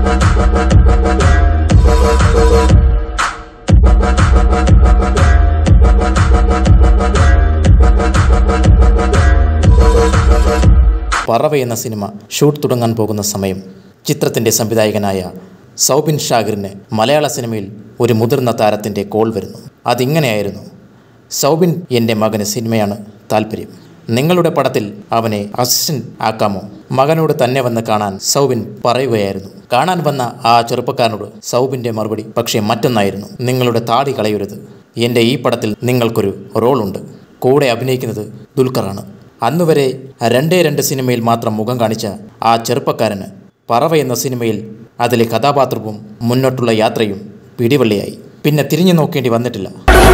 പറവ എന്ന cinema shoot തുടങ്ങാൻ പോകുന്ന സമയം ചിത്രത്തിൻ്റെ സംവിധായകനായ സൗബിൻ ഷാഗിറിന് മലയാള സിനിമയിൽ ഒരു മുതിർന്ന താരത്തിൻ്റെ കോൾ വരുന്നു അതിങ്ങനെയായിരുന്നു സൗബിൻ എൻ്റെ മകന് സിനിമയാണ് താല്പര്യം നിങ്ങളുടെ പടത്തിൽ അവനെ അസിസ്റ്റന്റ് ആക്കാമോ മകനോട് തന്നെ വന്ന് കാണാൻ സൗബിൻ പറയുകയായിരുന്നു കാണാൻ വന്ന ആ ചെറുപ്പക്കാരനോട് സൗബിൻ്റെ മറുപടി പക്ഷേ മറ്റൊന്നായിരുന്നു നിങ്ങളുടെ താടി കളയരുത് എൻ്റെ ഈ പടത്തിൽ നിങ്ങൾക്കൊരു റോളുണ്ട് കൂടെ അഭിനയിക്കുന്നത് ദുൽഖറാണ് അന്നുവരെ രണ്ടേ രണ്ട് സിനിമയിൽ മാത്രം മുഖം കാണിച്ച ആ ചെറുപ്പക്കാരന് പറവ എന്ന സിനിമയിൽ അതിലെ കഥാപാത്രവും മുന്നോട്ടുള്ള യാത്രയും പിടിവള്ളിയായി പിന്നെ തിരിഞ്ഞു നോക്കേണ്ടി വന്നിട്ടില്ല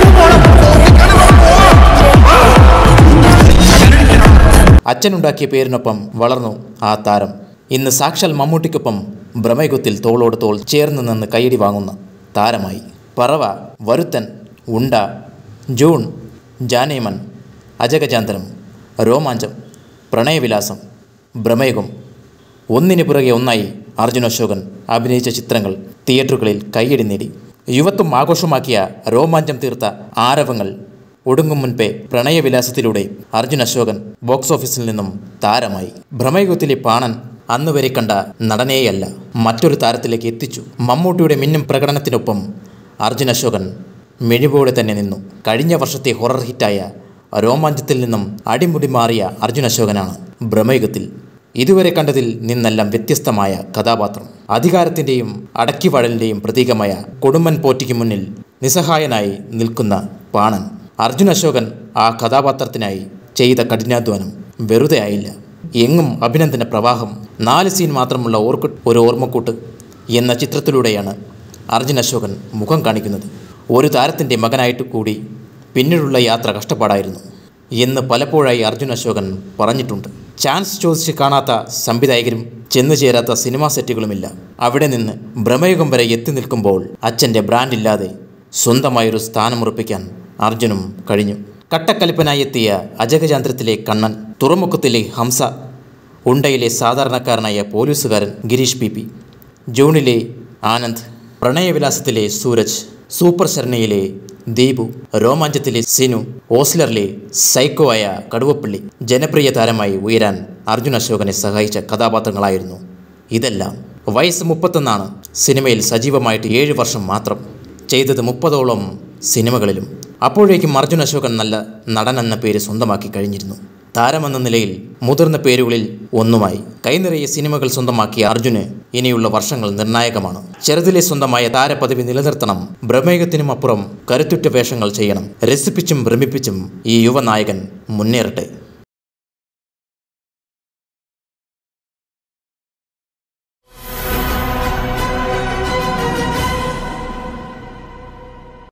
അച്ഛനുണ്ടാക്കിയ പേരിനൊപ്പം വളർന്നു ആ താരം ഇന്ന് സാക്ഷാൽ മമ്മൂട്ടിക്കൊപ്പം ഭ്രമയുഗത്തിൽ തോളോട് തോൾ ചേർന്ന് നിന്ന് കൈയടി വാങ്ങുന്ന താരമായി പറവ വരുത്തൻ ഉണ്ട ജൂൺ ജാനേമൻ അജഗജാന്തരം രോമാഞ്ചം പ്രണയവിലാസം ഭ്രമയുഗം ഒന്നിനു പുറകെ ഒന്നായി അർജുൻ അശോകൻ അഭിനയിച്ച ചിത്രങ്ങൾ തിയേറ്ററുകളിൽ കൈയടി നേടി യുവത്വം ആഘോഷമാക്കിയ രോമാഞ്ചം തീർത്ത ആരവങ്ങൾ ഒടുങ്ങും മുൻപേ പ്രണയവിലാസത്തിലൂടെ അർജുൻ അശോകൻ ബോക്സ് ഓഫീസിൽ നിന്നും താരമായി ഭ്രമയുഗത്തിലെ പാണൻ അന്നുവരെ കണ്ട നടനെയല്ല മറ്റൊരു താരത്തിലേക്ക് എത്തിച്ചു മമ്മൂട്ടിയുടെ മിന്നും പ്രകടനത്തിനൊപ്പം അർജുൻ അശോകൻ മിഴിവോടെ തന്നെ നിന്നു കഴിഞ്ഞ വർഷത്തെ ഹൊറർ ഹിറ്റായ രോമാഞ്ചത്തിൽ നിന്നും അടിമുടി മാറിയ അർജുൻ അശോകനാണ് ഭ്രമയുഗത്തിൽ ഇതുവരെ കണ്ടതിൽ നിന്നെല്ലാം വ്യത്യസ്തമായ കഥാപാത്രം അധികാരത്തിൻ്റെയും അടക്കിവാഴലിൻ്റെയും പ്രതീകമായ കൊടുമ്പൻ പോറ്റിക്ക് മുന്നിൽ നിസ്സഹായനായി നിൽക്കുന്ന പാണൻ അർജുൻ അശോകൻ ആ കഥാപാത്രത്തിനായി ചെയ്ത കഠിനാധ്വാനം വെറുതെ ആയില്ല എങ്ങും അഭിനന്ദന പ്രവാഹം നാല് സീൻ മാത്രമുള്ള ഓർക്കു ഒരു ഓർമ്മക്കൂട്ട് എന്ന ചിത്രത്തിലൂടെയാണ് അർജുൻ അശോകൻ മുഖം കാണിക്കുന്നത് ഒരു താരത്തിൻ്റെ മകനായിട്ട് കൂടി പിന്നീടുള്ള യാത്ര കഷ്ടപ്പാടായിരുന്നു എന്ന് പലപ്പോഴായി അർജുൻ അശോകൻ പറഞ്ഞിട്ടുണ്ട് ചാൻസ് ചോദിച്ച് കാണാത്ത സംവിധായകരും ചെന്നു ചേരാത്ത സിനിമാ സെറ്റുകളുമില്ല അവിടെ നിന്ന് ഭ്രമയുഗം വരെ എത്തി നിൽക്കുമ്പോൾ അച്ഛൻ്റെ ബ്രാൻഡില്ലാതെ സ്വന്തമായൊരു സ്ഥാനമുറപ്പിക്കാൻ അർജുനും കഴിഞ്ഞു കട്ടക്കലിപ്പനായി എത്തിയ അജഗജാന്ത്രത്തിലെ കണ്ണൻ തുറമുഖത്തിലെ ഹംസ ഉണ്ടയിലെ സാധാരണക്കാരനായ പോലീസുകാരൻ ഗിരീഷ് പി പി ജൂണിലെ ആനന്ദ് പ്രണയവിലാസത്തിലെ സൂരജ് സൂപ്പർ ശരണയിലെ ദീപു രോമാഞ്ചത്തിലെ സിനു ഓസ്ലറിലെ സൈക്കോ ആയ കടുവപ്പള്ളി ജനപ്രിയ താരമായി ഉയരാൻ അർജുൻ അശോകനെ സഹായിച്ച കഥാപാത്രങ്ങളായിരുന്നു ഇതെല്ലാം വയസ്സ് മുപ്പത്തൊന്നാണ് സിനിമയിൽ സജീവമായിട്ട് ഏഴ് വർഷം മാത്രം ചെയ്തത് മുപ്പതോളം സിനിമകളിലും അപ്പോഴേക്കും അർജുൻ അശോകൻ നല്ല നടൻ എന്ന പേര് സ്വന്തമാക്കി കഴിഞ്ഞിരുന്നു താരമെന്ന നിലയിൽ മുതിർന്ന പേരുകളിൽ ഒന്നുമായി കൈനിറയെ സിനിമകൾ സ്വന്തമാക്കിയ അർജുന് ഇനിയുള്ള വർഷങ്ങൾ നിർണായകമാണ് ചെറുതിലെ സ്വന്തമായ താരപദവി നിലനിർത്തണം ഭ്രമേകത്തിനും അപ്പുറം കരുത്തുറ്റ വേഷങ്ങൾ ചെയ്യണം രസിപ്പിച്ചും ഭ്രമിപ്പിച്ചും ഈ യുവനായകൻ മുന്നേറട്ടെ